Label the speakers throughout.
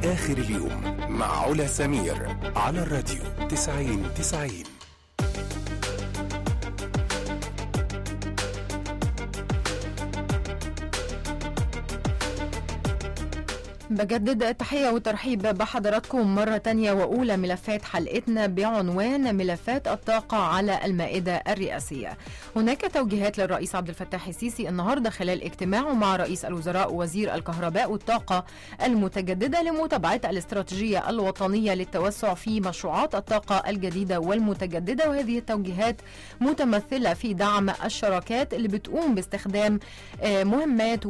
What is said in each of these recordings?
Speaker 1: آخر اليوم مع علا سمير على الراديو 90 90
Speaker 2: بجدد التحية والترحيب بحضراتكم مرة تانية وأولى ملفات حلقتنا بعنوان ملفات الطاقة على المائدة الرئاسية هناك توجيهات للرئيس عبد الفتاح السيسي النهاردة خلال اجتماعه مع رئيس الوزراء ووزير الكهرباء والطاقة المتجددة لمتابعة الاستراتيجية الوطنية للتوسع في مشروعات الطاقة الجديدة والمتجددة وهذه التوجيهات متمثلة في دعم الشراكات اللي بتقوم باستخدام آه، مهمات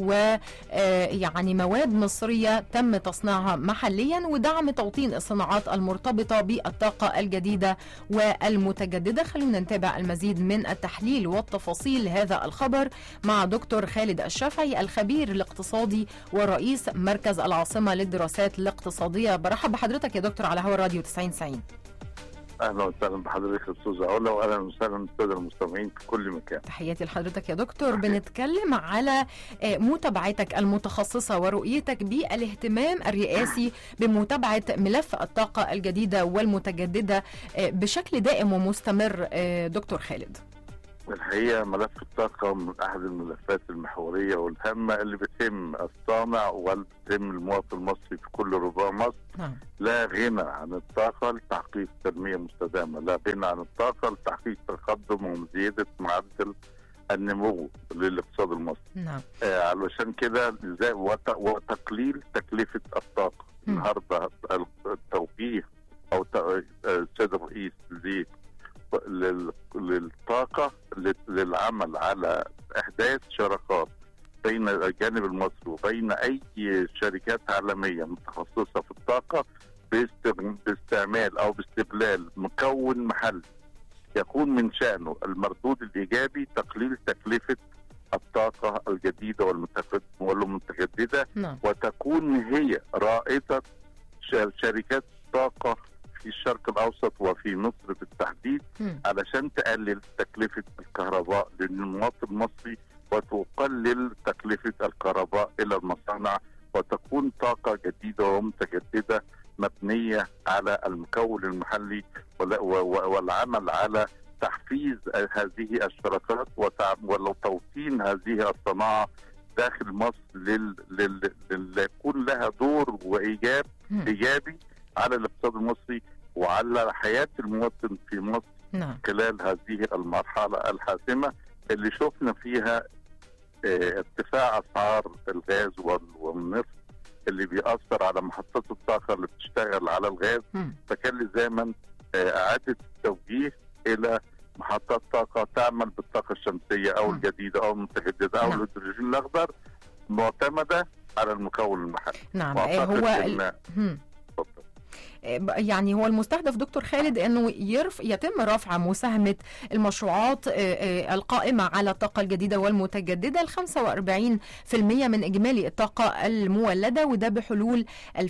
Speaker 2: ويعني مواد مصرية تم تصنيعها محليا ودعم توطين الصناعات المرتبطة بالطاقة الجديدة والمتجددة خلونا نتابع المزيد من التحليل والتفاصيل لهذا الخبر مع دكتور خالد الشافعي الخبير الاقتصادي ورئيس مركز العاصمة للدراسات الاقتصادية برحب بحضرتك يا دكتور على هوا الراديو 90 90
Speaker 3: اهلا وسهلا بحضرتك يا استاذ علا واهلا وسهلا بالساده المستمعين في كل مكان.
Speaker 2: تحياتي لحضرتك يا دكتور بنتكلم على آه، متابعتك المتخصصة ورؤيتك بالاهتمام الرئاسي بمتابعة ملف الطاقة الجديدة والمتجددة آه، بشكل دائم ومستمر آه، دكتور خالد
Speaker 3: الحقيقه ملف الطاقه من احد الملفات المحوريه والهامه اللي بتهم الصانع وبتهم المواطن المصري في كل ربوع مصر
Speaker 2: نعم
Speaker 3: لا غنى عن الطاقه لتحقيق تنميه مستدامه، لا غنى عن الطاقه لتحقيق تقدم وزياده معدل النمو للاقتصاد المصري.
Speaker 2: نعم
Speaker 3: آه علشان كده زي- وت- وتقليل تكلفه الطاقه.
Speaker 2: مم.
Speaker 3: النهارده التوجيه او ت- آه، السيد الرئيس ل- لل- للطاقه لل- للعمل على احداث شراكات بين الجانب المصري وبين اي شركات عالميه متخصصه في الطاقه باست- باستعمال او باستغلال مكون محلي يكون من شانه المردود الايجابي تقليل تكلفه الطاقه الجديده والمتجد- والمتجدده
Speaker 2: نعم
Speaker 3: وتكون هي رائده ش- شركات الطاقه في الشرق الاوسط وفي مصر بالتحديد
Speaker 2: مم.
Speaker 3: علشان تقلل تكلفه الكهرباء للمواطن المصري وتقلل تكلفه الكهرباء الى المصانع وتكون طاقه جديده ومتجدده مبنيه على المكون المحلي ولا- و- و- والعمل على تحفيز هذه الشراكات وتع- وتوطين هذه الصناعه داخل مصر لل... لل... لل... يكون لها دور وايجاب
Speaker 2: مم.
Speaker 3: ايجابي على الاقتصاد المصري وعلى حياه المواطن في مصر
Speaker 2: نعم
Speaker 3: خلال هذه المرحله الحاسمه اللي شفنا فيها آه، ارتفاع اسعار الغاز وال- والنفط اللي بيأثر على محطات الطاقه اللي بتشتغل على الغاز
Speaker 2: مم.
Speaker 3: فكان لزاما آه، اعاده التوجيه الى محطات طاقه تعمل بالطاقه الشمسيه او
Speaker 2: مم.
Speaker 3: الجديده او المتجدده او
Speaker 2: نعم.
Speaker 3: الهيدروجين الاخضر معتمده على المكون المحلي
Speaker 2: نعم آه،
Speaker 3: واعتقد
Speaker 2: هو
Speaker 3: ان
Speaker 2: ال- مم.
Speaker 3: اتفضل.
Speaker 2: يعني هو المستهدف دكتور خالد انه يرف يتم رفع مساهمه المشروعات آه، آه، القائمه على الطاقه الجديده والمتجدده ل 45% من اجمالي الطاقه المولده وده بحلول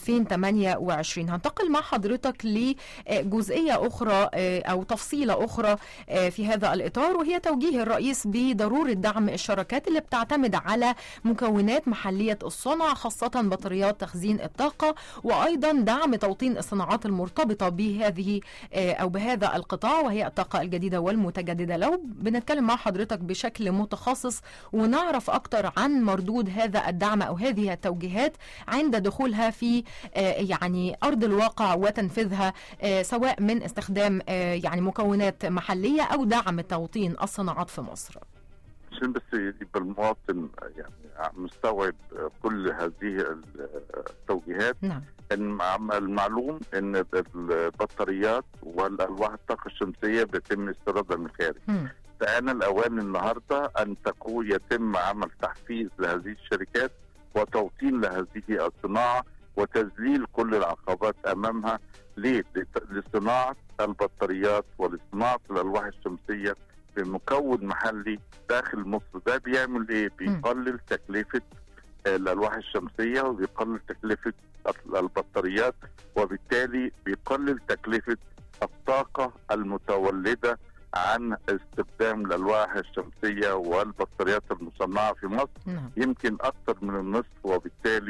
Speaker 2: 2028 هنتقل مع حضرتك لجزئيه اخرى آه، او تفصيله اخرى آه، في هذا الاطار وهي توجيه الرئيس بضروره دعم الشراكات اللي بتعتمد على مكونات محليه الصنع خاصه بطاريات تخزين الطاقه وايضا دعم توطين الصناعات المرتبطه بهذه آه، او بهذا القطاع وهي الطاقه الجديده والمتجدده لو بنتكلم مع حضرتك بشكل متخصص ونعرف اكتر عن مردود هذا الدعم او هذه التوجيهات عند دخولها في آه، يعني ارض الواقع وتنفيذها آه، سواء من استخدام آه، يعني مكونات محليه او دعم توطين الصناعات في مصر.
Speaker 3: عشان بس يبقى المواطن يعني مستوعب كل هذه التوجيهات
Speaker 2: نعم
Speaker 3: ان مع- المعلوم ان البطاريات والالواح الطاقه الشمسيه بيتم استيرادها من الخارج
Speaker 2: مم.
Speaker 3: فآن الأوان النهاردة أن تكون يتم عمل تحفيز لهذه الشركات وتوطين لهذه الصناعة وتذليل كل العقبات أمامها ليه؟ لت- لصناعة البطاريات ولصناعة الألواح الشمسية بمكون محلي داخل مصر ده بيعمل إيه؟ بيقلل تكلفة الألواح الشمسية وبيقلل تكلفة البطاريات وبالتالي بيقلل تكلفة الطاقة المتولدة عن استخدام الألواح الشمسية والبطاريات المصنعة في مصر
Speaker 2: نعم
Speaker 3: يمكن أكثر من النصف وبالتالي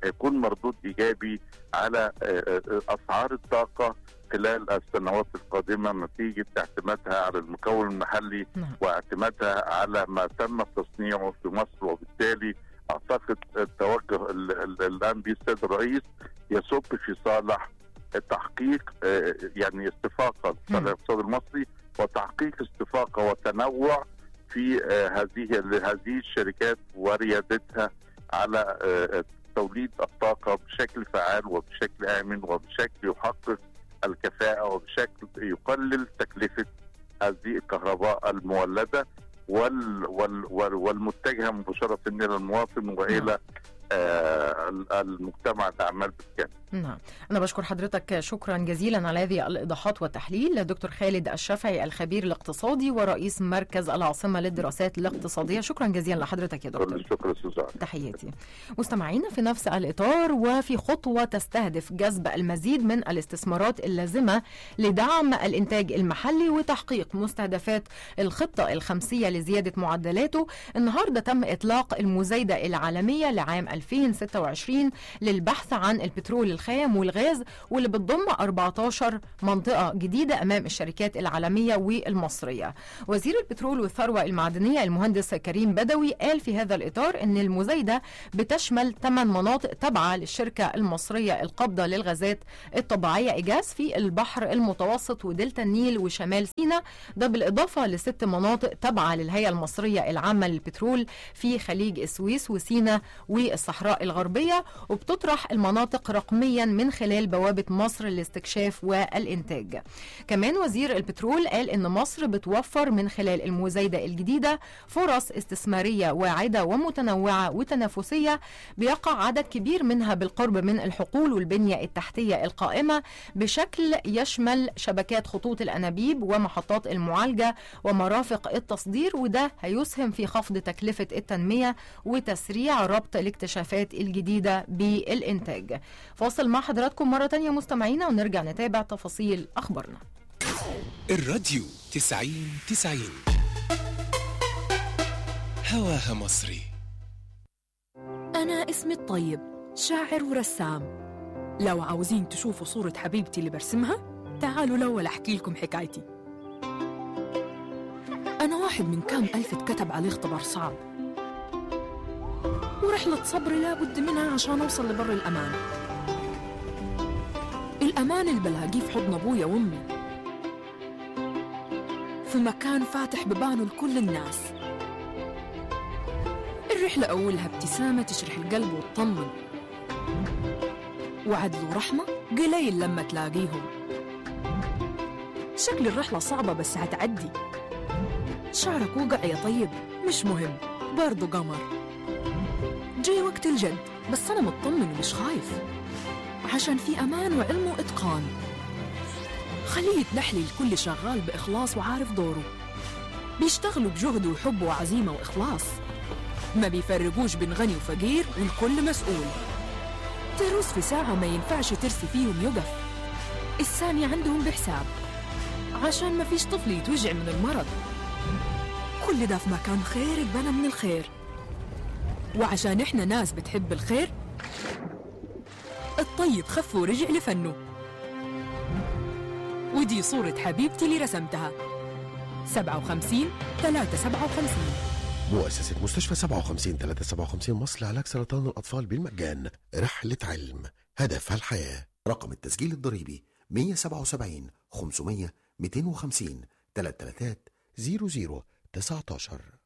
Speaker 3: هيكون مردود ايجابي على آه، آه، اسعار الطاقه خلال السنوات القادمه نتيجه اعتمادها على المكون المحلي
Speaker 2: نعم.
Speaker 3: واعتمادها على ما تم تصنيعه في مصر وبالتالي اعتقد التوجه ال- ال- الان به السيد الرئيس يصب في صالح تحقيق آه، يعني استفاقه
Speaker 2: مم.
Speaker 3: لصالح الاقتصاد المصري وتحقيق استفاقه وتنوع في آه، هذه هذه الشركات وريادتها على آه، توليد الطاقه بشكل فعال وبشكل امن وبشكل يحقق الكفاءه وبشكل يقلل تكلفه هذه الكهرباء المولده وال وال وال والمتجهه مباشره الى المواطن والى آه المجتمع الاعمال بالكامل.
Speaker 2: نعم أنا بشكر حضرتك شكرا جزيلا على هذه الإيضاحات والتحليل دكتور خالد الشافعي الخبير الاقتصادي ورئيس مركز العاصمة للدراسات الاقتصادية شكرا جزيلا لحضرتك يا
Speaker 3: كل
Speaker 2: دكتور
Speaker 3: الشكر استاذ زهر.
Speaker 2: تحياتي مستمعينا في نفس الإطار وفي خطوة تستهدف جذب المزيد من الاستثمارات اللازمة لدعم الإنتاج المحلي وتحقيق مستهدفات الخطة الخمسية لزيادة معدلاته النهاردة تم إطلاق المزايدة العالمية لعام 2026 للبحث عن البترول الخام والغاز واللي بتضم 14 منطقة جديدة أمام الشركات العالمية والمصرية وزير البترول والثروة المعدنية المهندس كريم بدوي قال في هذا الإطار أن المزايدة بتشمل 8 مناطق تابعة للشركة المصرية القابضة للغازات الطبيعية إيجاز في البحر المتوسط ودلتا النيل وشمال سيناء ده بالإضافة لست مناطق تابعة للهيئة المصرية العامة للبترول في خليج السويس وسيناء والصحراء الغربية وبتطرح المناطق رقميا من خلال بوابة مصر للاستكشاف والإنتاج كمان وزير البترول قال إن مصر بتوفر من خلال المزايدة الجديدة فرص استثمارية واعدة ومتنوعة وتنافسية بيقع عدد كبير منها بالقرب من الحقول والبنية التحتية القائمة بشكل يشمل شبكات خطوط الأنابيب ومحطات المعالجة ومرافق التصدير وده هيسهم في خفض تكلفة التنمية وتسريع ربط الاكتشافات الجديدة بالإنتاج فاصل مع حضراتكم مرة تانية مستمعينا ونرجع نتابع تفاصيل أخبارنا
Speaker 1: الراديو تسعين تسعين هواها مصري
Speaker 4: أنا اسمي الطيب شاعر ورسام لو عاوزين تشوفوا صورة حبيبتي اللي برسمها تعالوا الأول أحكي لكم حكايتي أنا واحد من كام ألف اتكتب عليه اختبار صعب ورحلة صبري لابد منها عشان أوصل لبر الأمان الأمان اللي بلاقيه في حضن أبويا وأمي في مكان فاتح ببانه لكل الناس الرحلة أولها ابتسامة تشرح القلب وتطمن وعدل ورحمة قليل لما تلاقيهم شكل الرحلة صعبة بس هتعدي شعرك وقع يا طيب مش مهم برضو قمر جاي وقت الجد بس أنا مطمن ومش خايف عشان في أمان وعلم وإتقان خليه يتنحلي الكل شغال بإخلاص وعارف دوره بيشتغلوا بجهد وحب وعزيمة وإخلاص ما بيفرقوش بين غني وفقير والكل مسؤول تروس في ساعة ما ينفعش ترسي فيهم يقف الثانية عندهم بحساب عشان ما فيش طفل يتوجع من المرض كل ده في مكان خير اتبنى من الخير وعشان احنا ناس بتحب الخير الطيب خف ورجع لفنه ودي صورة حبيبتي اللي رسمتها 57 357
Speaker 5: مؤسسة مستشفى 57 357 مصر لعلاج سرطان الأطفال بالمجان رحلة علم هدفها الحياة رقم التسجيل الضريبي 177 500 250 333 00 19